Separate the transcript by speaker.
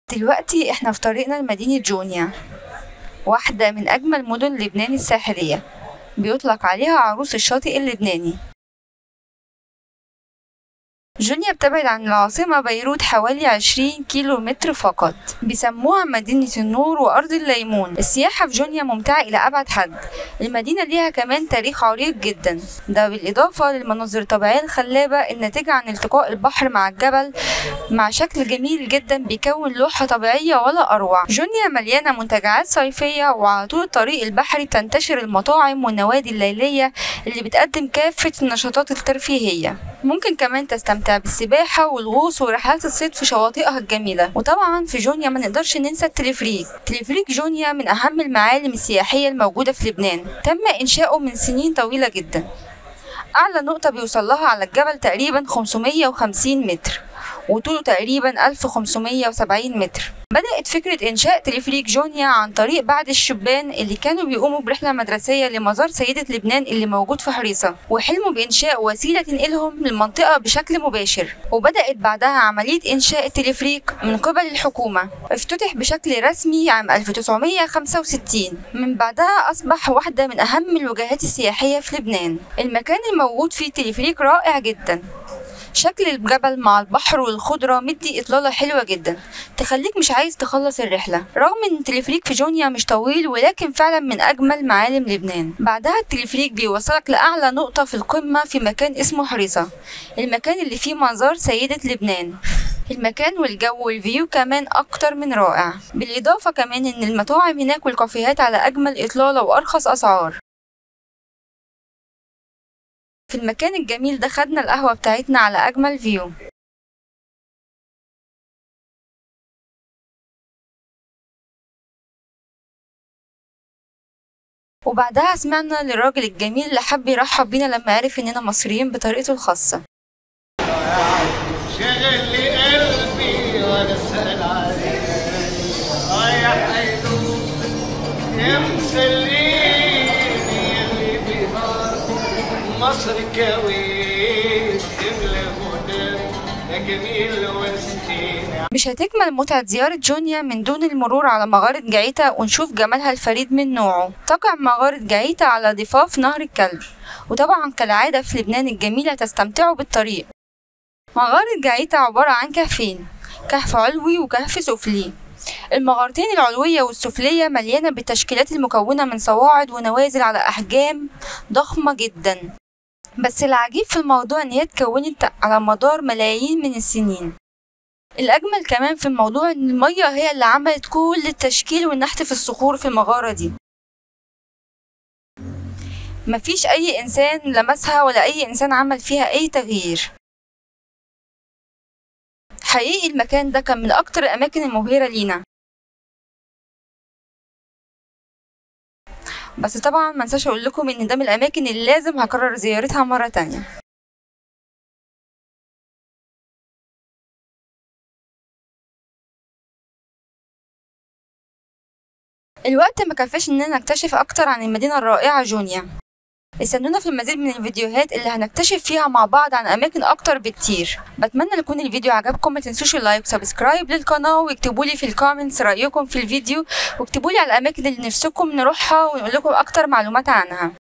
Speaker 1: دلوقتي احنا في طريقنا لمدينة جونيا واحدة من أجمل مدن لبنان الساحلية بيطلق عليها عروس الشاطئ اللبناني جونيا بتبعد عن العاصمة بيروت حوالي 20 كيلو متر فقط بيسموها مدينة النور وأرض الليمون السياحة في جونيا ممتعة إلى أبعد حد المدينة ليها كمان تاريخ عريق جدا ده بالإضافة للمناظر الطبيعية الخلابة الناتجة عن التقاء البحر مع الجبل مع شكل جميل جدا بيكون لوحة طبيعية ولا أروع جونيا مليانة منتجعات صيفية وعلى طول الطريق البحري بتنتشر المطاعم والنوادي الليلية اللي بتقدم كافة النشاطات الترفيهية ممكن كمان تستمتع بالسباحة والغوص ورحلات الصيد في شواطئها الجميلة وطبعا في جونيا ما نقدرش ننسى التلفريك تلفريك جونيا من أهم المعالم السياحية الموجودة في لبنان تم إنشاؤه من سنين طويلة جدا أعلى نقطة بيوصل لها على الجبل تقريبا 550 متر وطوله تقريبا 1570 متر بدأت فكرة إنشاء تلفريك جونيا عن طريق بعض الشبان اللي كانوا بيقوموا برحلة مدرسية لمزار سيدة لبنان اللي موجود في حريصة وحلموا بإنشاء وسيلة تنقلهم للمنطقة بشكل مباشر وبدأت بعدها عملية إنشاء التلفريك من قبل الحكومة افتتح بشكل رسمي عام 1965 من بعدها أصبح واحدة من أهم الوجهات السياحية في لبنان المكان الموجود فيه التلفريك رائع جدا شكل الجبل مع البحر والخضرة مدي إطلالة حلوة جدا تخليك مش عايز تخلص الرحلة رغم إن التلفريك في جونيا مش طويل ولكن فعلا من أجمل معالم لبنان بعدها التلفريك بيوصلك لأعلى نقطة في القمة في مكان اسمه حريصة المكان اللي فيه مزار سيدة لبنان المكان والجو والفيو كمان أكتر من رائع بالإضافة كمان إن المطاعم هناك والكافيهات على أجمل إطلالة وأرخص أسعار في المكان الجميل ده خدنا القهوة بتاعتنا على أجمل فيو وبعدها سمعنا للراجل الجميل اللي حب يرحب بينا لما عرف إننا مصريين بطريقته الخاصة
Speaker 2: شغل لي قلبي وانا اسال عليك رايح عيدوك يا مسليني اللي بنار مصر كويس تملى غدام يا جميل وسطيني
Speaker 1: مش هتكمل متعة زيارة جونيا من دون المرور على مغارة جعيتا ونشوف جمالها الفريد من نوعه تقع مغارة جعيتا على ضفاف نهر الكلب وطبعا كالعادة في لبنان الجميلة تستمتعوا بالطريق مغارة جعيتا عبارة عن كهفين كهف علوي وكهف سفلي المغارتين العلوية والسفلية مليانة بالتشكيلات المكونة من صواعد ونوازل على أحجام ضخمة جدا بس العجيب في الموضوع إن هي اتكونت على مدار ملايين من السنين الأجمل كمان في الموضوع إن المية هي اللي عملت كل التشكيل والنحت في الصخور في المغارة دي مفيش أي إنسان لمسها ولا أي إنسان عمل فيها أي تغيير حقيقي المكان ده كان من أكتر الأماكن المبهرة لينا بس طبعا منساش أقول لكم إن ده من الأماكن اللي لازم هكرر زيارتها مرة تانية الوقت ما كفاش اننا نكتشف اكتر عن المدينة الرائعة جونيا استنونا في المزيد من الفيديوهات اللي هنكتشف فيها مع بعض عن اماكن اكتر بكتير بتمنى يكون الفيديو عجبكم ما تنسوش اللايك وسبسكرايب للقناة واكتبوا لي في الكومنتس رأيكم في الفيديو واكتبوا لي على الاماكن اللي نفسكم نروحها ونقول لكم اكتر معلومات عنها